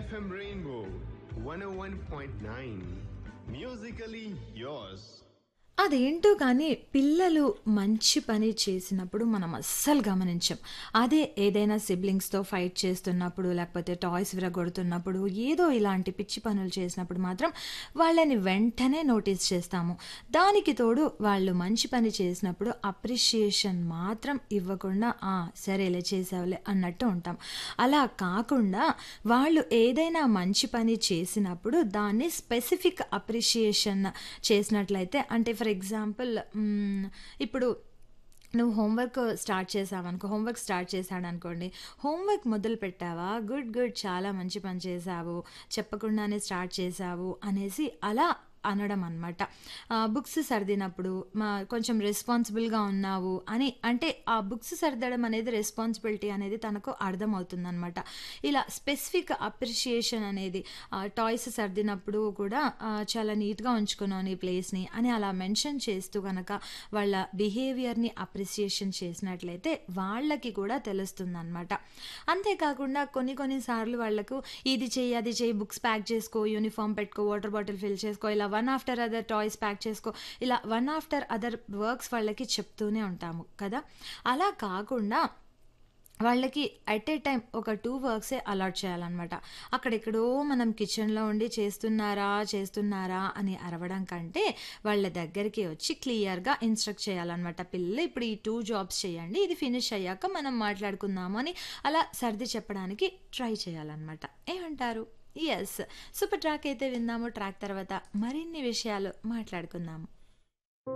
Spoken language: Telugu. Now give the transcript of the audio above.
FM Rainbow 101.9. Musically yours. అదేంటో కానీ పిల్లలు మంచి పని చేసినప్పుడు మనం అస్సలు గమనించం అదే ఏదైనా సిబ్లింగ్స్తో ఫైట్ చేస్తున్నప్పుడు లేకపోతే టాయ్స్ విరగొడుతున్నప్పుడు ఏదో ఇలాంటి పిచ్చి పనులు చేసినప్పుడు మాత్రం వాళ్ళని వెంటనే నోటీస్ చేస్తాము దానికి తోడు వాళ్ళు మంచి పని చేసినప్పుడు అప్రిషియేషన్ మాత్రం ఇవ్వకుండా "ఆ, సరేలే చేసావులే అన్నట్టు ఉంటాం అలా కాకుండా వాళ్ళు ఏదైనా మంచి పని చేసినప్పుడు దాన్ని స్పెసిఫిక్ అప్రిషియేషన్ చేసినట్లయితే అంటే ఫర్ ఎగ్జాంపుల్ ఇప్పుడు నువ్వు హోంవర్క్ స్టార్ట్ చేసావనుకో హోంవర్క్ స్టార్ట్ చేశాడు అనుకోండి హోంవర్క్ మొదలు పెట్టావా గుడ్ గుడ్ చాలా మంచి పని చేసావు చెప్పకుండానే స్టార్ట్ చేసావు అనేసి అలా అనడం అనమాట బుక్స్ సర్దినప్పుడు మా కొంచెం రెస్పాన్సిబుల్గా ఉన్నావు అని అంటే ఆ బుక్స్ సర్దడం అనేది రెస్పాన్సిబిలిటీ అనేది తనకు అర్థమవుతుంది అనమాట ఇలా స్పెసిఫిక్ అప్రిషియేషన్ అనేది టాయ్స్ సర్దినప్పుడు కూడా ఆ, చాలా నీట్గా ఉంచుకున్నాను ఈ ప్లేస్ని అని అలా మెన్షన్ చేస్తూ కనుక వాళ్ళ బిహేవియర్ని అప్రిసియేషన్ చేసినట్లయితే వాళ్ళకి కూడా తెలుస్తుంది అనమాట అంతేకాకుండా కొన్ని కొన్నిసార్లు వాళ్ళకు ఇది చెయ్యి అది చెయ్యి బుక్స్ ప్యాక్ చేసుకో యూనిఫామ్ పెట్టుకో వాటర్ బాటిల్ ఫిల్ చేసుకో ఇలా one after other toys pack చేసుకో ఇలా వన్ ఆఫ్టర్ అదర్ వర్క్స్ వాళ్ళకి చెప్తూనే ఉంటాము కదా అలా కాకుండా వాళ్ళకి అట్ ఏ టైం ఒక టూ వర్క్సే అలాట్ చేయాలన్నమాట అక్కడెక్కడో మనం కిచెన్లో ఉండి చేస్తున్నారా చేస్తున్నారా అని అరవడం కంటే వాళ్ళ దగ్గరికి వచ్చి క్లియర్గా ఇన్స్ట్రక్ట్ చేయాలన్నమాట పిల్లలు ఇప్పుడు ఈ టూ జాబ్స్ చేయండి ఇది ఫినిష్ అయ్యాక మనం మాట్లాడుకుందాము అని అలా సర్ది చెప్పడానికి ట్రై చేయాలన్నమాట ఏమంటారు ఎస్ సూపర్ ట్రాక్ అయితే విందాము ట్రాక్ తర్వాత మరిన్ని విషయాలు మాట్లాడుకుందాము